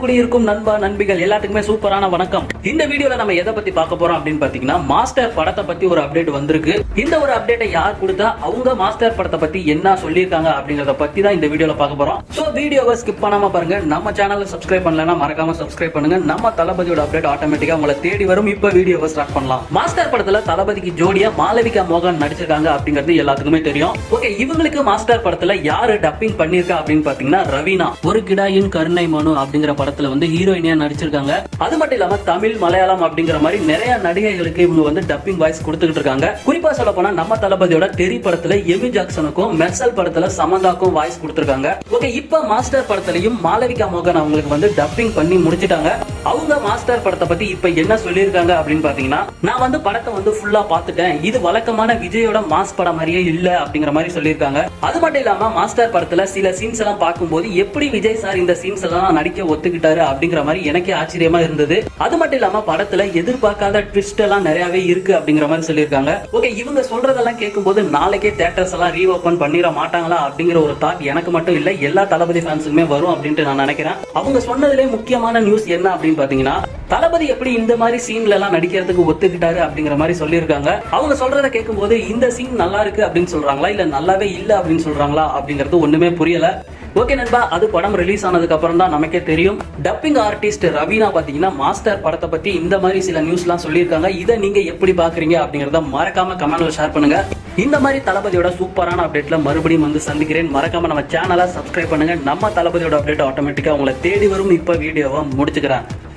எப்படி இருக்கும் நண்பா நண்பிகள் எல்லாத்துக்குமே சூப்பரான வணக்கம் இந்த வீடியோல நம்ம எதை பத்தி பார்க்க போறோம் அப்படின்னு பாத்தீங்கன்னா மாஸ்டர் படத்தை பத்தி ஒரு அப்டேட் வந்திருக்கு இந்த ஒரு அப்டேட்டை யார் கொடுத்தா அவங்க மாஸ்டர் படத்தை பத்தி என்ன சொல்லியிருக்காங்க அப்படிங்கறத பத்தி தான் இந்த வீடியோல பார்க்க போறோம் சோ வீடியோவை ஸ்கிப் பண்ணாம பாருங்க நம்ம சேனலை சப்ஸ்கிரைப் பண்ணலன்னா மறக்காம சப்ஸ்கிரைப் பண்ணுங்க நம்ம தளபதியோட அப்டேட் ஆட்டோமேட்டிக்கா உங்களை தேடி வரும் இப்ப வீடியோவை ஸ்டார்ட் பண்ணலாம் மாஸ்டர் படத்துல தளபதிக்கு ஜோடியா மாளவிகா மோகன் நடிச்சிருக்காங்க அப்படிங்கிறது எல்லாத்துக்குமே தெரியும் ஓகே இவங்களுக்கு மாஸ்டர் படத்துல யாரு டப்பிங் பண்ணிருக்கா அப்படின்னு பாத்தீங்கன்னா ரவீனா ஒரு கிடாயின் கருணை மனு அப்படிங்கிற படத்துல வந்து ஹீரோயினியா நடிச்சிருக்காங்க அது மட்டும் இல்லாம தமிழ் மலையாளம் அப்படிங்கிற மாதிரி நிறைய நடிகைகளுக்கு இவங்க வந்து டப்பிங் வாய்ஸ் கொடுத்துக்கிட்டு இருக்காங்க குறிப்பா சொல்ல போனா நம்ம தளபதியோட தெரி படத்துல எமி ஜாக்சனுக்கும் மெர்சல் படத்துல சமந்தாக்கும் வாய்ஸ் கொடுத்திருக்காங்க ஓகே இப்ப மாஸ்டர் படத்துலயும் மாளவிகா மோகன் அவங்களுக்கு வந்து டப்பிங் பண்ணி முடிச்சிட்டாங்க அவங்க மாஸ்டர் படத்தை பத்தி இப்ப என்ன சொல்லியிருக்காங்க அப்படின்னு பாத்தீங்கன்னா நான் வந்து படத்தை வந்து ஃபுல்லா பாத்துட்டேன் இது வழக்கமான விஜயோட மாஸ் படம் மாதிரியே இல்ல அப்படிங்கிற மாதிரி சொல்லியிருக்காங்க அது மட்டும் இல்லாம மாஸ்டர் படத்துல சில சீன்ஸ் எல்லாம் பார்க்கும்போது எப்படி விஜய் சார் இந்த சீன்ஸ் எல்லாம் நடிக்க ஒத்துக்கிட்டாரு அப்படிங்கிற மாதிரி எனக்கே ஆச்சரியமா இருந்தது அது மட்டும் இல்லாம படத்துல எதிர்பார்க்காத ட்விஸ்ட் எல்லாம் நிறையவே இருக்கு அப்படிங்கிற மாதிரி சொல்லியிருக்காங்க ஓகே இவங்க சொல்றதெல்லாம் கேட்கும்போது நாளைக்கே தேட்டர்ஸ் எல்லாம் ரீஓபன் பண்ணிட மாட்டாங்களா அப்படிங்கிற ஒரு தாட் எனக்கு மட்டும் இல்ல எல்லா தளபதி ஃபேன்ஸுக்குமே வரும் அப்படின்ட்டு நான் நினைக்கிறேன் அவங்க சொன்னதுலே முக்கியமான நியூஸ் என்ன அப்படின்னு பாத்தீங்கன்னா தளபதி எப்படி இந்த மாதிரி சீன்ல எல்லாம் நடிக்கிறதுக்கு ஒத்துக்கிட்டாரு அப்படிங்கிற மாதிரி சொல்லியிருக்காங்க அவங்க சொல்றத கேட்கும்போது இந்த சீன் நல்லா இருக்கு அப்படின்னு சொல்றாங்களா இல்ல நல்லாவே இல்ல அப்படின்னு சொல்றாங்களா அப்படிங்கிறது ஒண்ணுமே புரியல ஓகே நண்பா அது படம் ரிலீஸ் ஆனதுக்கு அப்புறம் தான் நமக்கே தெரியும் டப்பிங் ஆர்டிஸ்ட் ரவீனா பாத்தீங்கன்னா மாஸ்டர் படத்தை பத்தி இந்த மாதிரி சில நியூஸ்லாம் சொல்லியிருக்காங்க இதை நீங்க எப்படி பாக்குறீங்க அப்படிங்கறத மறக்காம கமெண்ட்ல ஷேர் பண்ணுங்க இந்த மாதிரி தளபதியோட சூப்பரான அப்டேட்ல மறுபடியும் வந்து சந்திக்கிறேன் மறக்காம நம்ம சேனலை சப்ஸ்கிரைப் பண்ணுங்க நம்ம தளபதியோட அப்டேட் ஆட்டோமேட்டிக்கா உங்களை தேடி வரும் இப்ப வீடியோவை முடிச்சுக்கிறேன்